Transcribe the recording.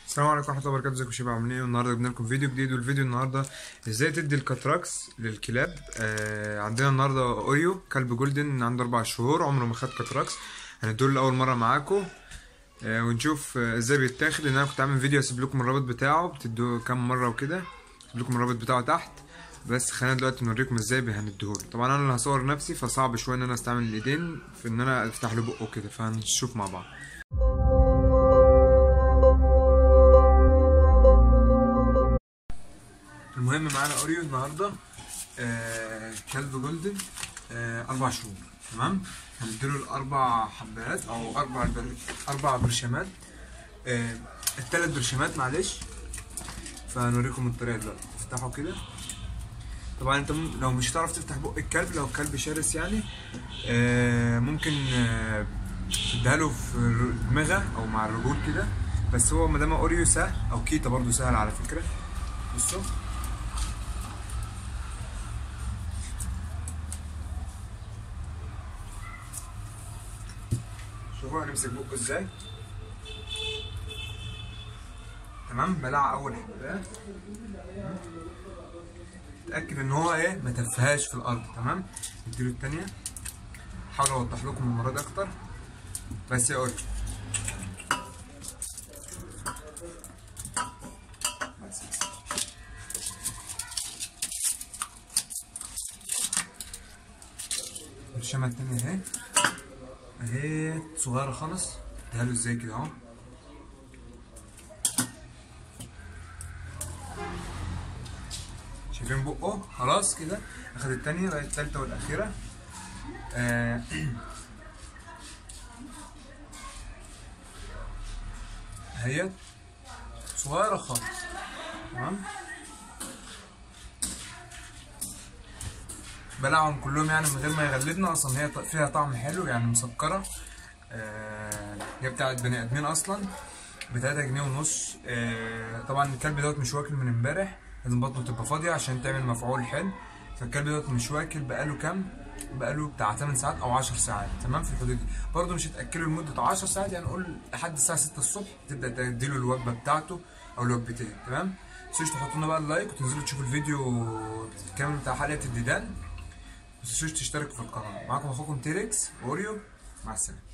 السلام عليكم ورحمه الله وبركاته ازيكم يا شباب عاملين ايه النهارده جبنا لكم فيديو جديد والفيديو النهارده ازاي تدي الكاتراكس للكلاب آه عندنا النهارده اوريو كلب جولدن عنده اربع شهور عمره ما خد كاتراكس هندول لاول مره معاكم آه ونشوف آه ازاي بيتاخد لان انا كنت عامل فيديو هسيب لكم الرابط بتاعه بتدوه كام مره وكده هسيب لكم الرابط بتاعه تحت بس خلينا دلوقتي نوريكم ازاي هنديهوله طبعا انا اللي هصور نفسي فصعب شويه ان انا استعمل الايدين في ان انا افتح له بقه كده فهنشوف مع بعض المهم معانا اوريو النهارده آه كلب جولدن آه اربع شهور تمام هنديله الاربع حبات او اربع بر... اربع برشامات آه الثلاث برشامات معلش فهنوريكم الطريقه دلوقتي تفتحوا كده طبعا انت مم- لو مش هتعرف تفتح بق الكلب لو الكلب شرس يعني آه ممكن آه تديها له في الر- دماغه او مع الرجول كده بس هو ما دام اوريو سهل او كيتا برضو سهل على فكره بصوا شوفوا هنمسك بقه ازاي تمام بلع اول حبايه اتاكد ان هو ايه ما تفهاش في الارض تمام اديله التانية حاول اوضح لكم المره دي اكتر بس يا اوري بس بس. الشمعة التانية اهي اهي صغيرة خالص اديها له ازاي كده اهو شايفين بقه خلاص كده اخد التانية بقت التالتة والأخيرة آه اهيت صغيرة خالص تمام بلعهم كلهم يعني من غير ما يغلبنا اصلا هي ط- فيها طعم حلو يعني مسكرة آه هي بتاعت بني ادمين اصلا بتلاتة جنيه ونص آه طبعا الكلب دوت مش واكل من امبارح لازم بطنه تبقى فاضية عشان تعمل مفعول حلو فالكلب دوت مش واكل بقاله كام بقاله بتاع 8 ساعات او 10 ساعات تمام في الحدود دي برضه مش هتاكله لمده 10 ساعات يعني قول لحد الساعه 6 الصبح تبدا تديله الوجبه بتاعته او الوجبتين تمام متنسوش تحطوا لنا بقى اللايك وتنزلوا تشوفوا الفيديو كامل بتاع حلقه الديدان متنسوش تشتركوا في القناه معاكم اخوكم تيركس اوريو مع السلامه